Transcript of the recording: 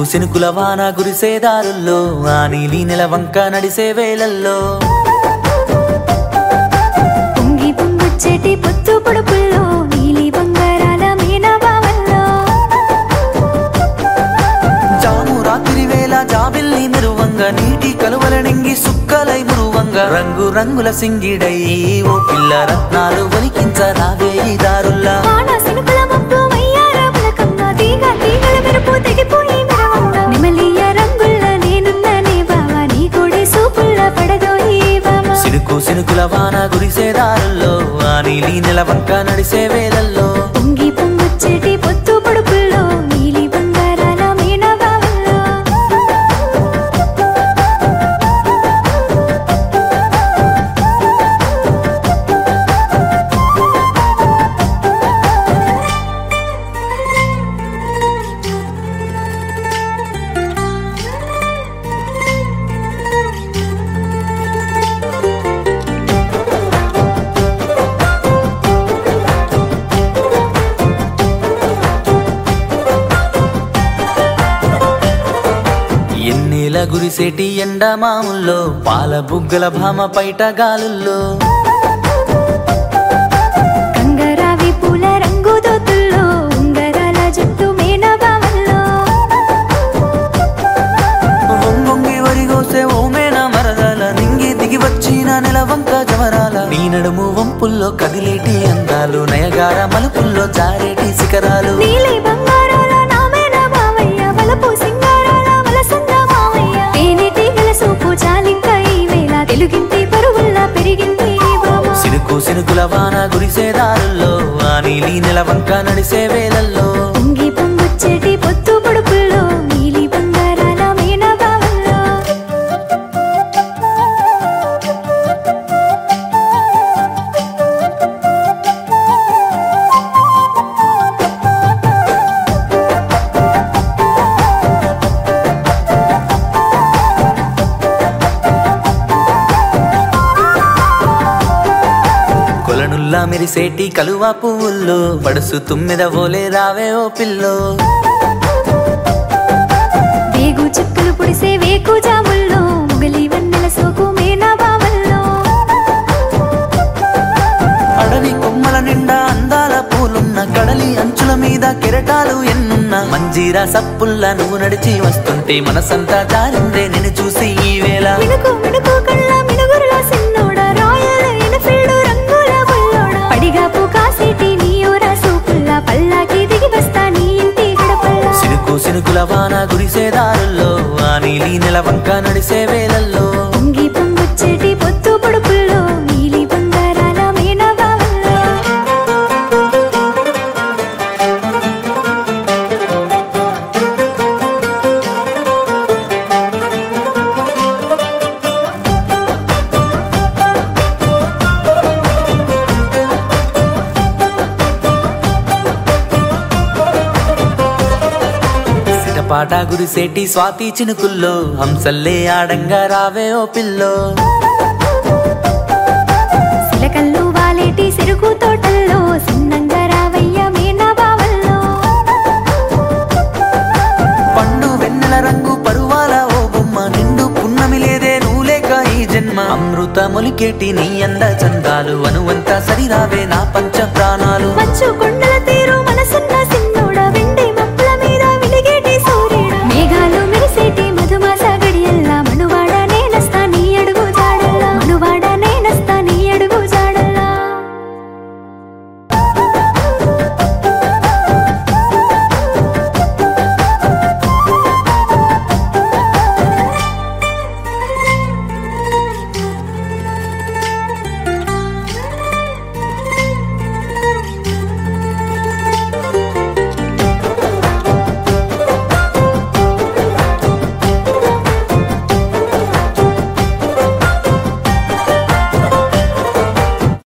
సినుకుల వాన గురిసే దారుల్లో ఆ నీలి నెల వంక నడిసే వేళల్లో పొంగి పొంగొచ్చేటి పొత్తు పొడుపుల్లో నీలి బంగారాల మీనభావల్లో జాము రాత్రి వేళ జాబిల్లి మెరువంగ నీటి కలువల నింగి సుక్కలై మురువంగ రంగు రంగుల సింగిడై ఓ పిల్ల రత్నాలు ఒలికించరావే ఈ దారుల్లా వాన సినుకుల మబ్బు వయ్యార పులకంగా తీగ తీగల మెరుపు తెగిపోయి మెరవంగా నిమలియ రంగుల్ల నేనున్ననే బావా నీ కొడే సూపుల్ల పడదోయి బావా సినుకు సినుకుల వాన గురిసే దారుల్లో ఆ నీలి నెల వంక నడిసే వేళల్లో పొంగి పొంగొచ్చేటి పొత్తు పొడుపుల్లో నీలి బంగారాల మీనభావల్లో ఎన్నేల గురిసేటి ఎండమాముల్లో పాల బుగ్గల భామ పైట గాలుల్లో కంగరావి పూల రంగు దోతుల్లో ఉంగరాల జుట్టు మీనభావల్లో వంగొంగి వరిగోసే ఓమేన మరదల నింగి దిగి వచ్చిన నెలవంక జవరాల నీ నడుము వంపుల్లో కదిలేటి అందాలు నయగార మలుపుల్లో జారేటి శిఖరాలు నీలి బంగారాల నామేన బావయ్య వలపు సింగారాల వలసన్న మావయ్య తేనెటి గల సూపు చాలింక ఈ వేళ తెలుగింటి పరుగుల్లా పెరిగింది బావ సినుకు సినుకుల వాన గురిసే దారుల్లో ఆ నీలి నెలవంక నడిసే వేళల్లో పొంగి పొంగొచ్చేటి పొత్తు పొడుపుల్లో నీలి బంగారాల మీనభావల్లో కొలనుల్లా మెరిసేటి కలువ పువ్వుల్లో పడుసు తుమ్మెద ఓలే రావే ఓ పిల్లో వేగు చుక్కలు పొడిసే వేకు జాముల్లో ముగలి వన్నెల సోకు మీనభావల్లో అడవి కొమ్మల నిండా అందాల పూలున్న కడలి అంచుల మీద కెరటాలు ఎన్నున్న మంజీరా సప్పుల్లా నువ్వు నడిచి వస్తుంటే మనసంతా జారిందే నిన్ను చూసి ఈ వేళ మినుకు మినుకు కళ్ళ మినుగురుల సిన్నోడ రాయల ఎనఫీల్డ్ రంగుల బుల్లోడ పడిగాపు కాసేటి నీ ఊర సూపుల్ల పల్లాకి దిగి వస్తా నీ ఇంటి గడపల్ల సినుకు సినుకుల వాన గురిసే దారుల్లో ఆ నీలి నెలవంక నడిసే వేళల్లో పొంగి పొంగొచ్చేటి పొత్తు పొడుపుల్లో నీలి బంగారాల మీనభావల్లో సిటపాట గురిసేటి స్వాతి చినుకుల్లో హంసల్లే ఆడంగా రావే ఓ పిల్లో సిలకల్లు వాలేటి సిరుకు తోటల్లో సిన్నంగా రావయ్య మీనభావల్లో పండు వెన్నెల రంగు పరువాల ఓ బొమ్మ నిండు పున్నమి లేదే నువ్వు లేక ఈ జన్మ అమృత మొలికేటి నీ అంద చందాలు అనువంత సరిరావే నా పంచ ప్రాణాలు మంచు కొండల తీర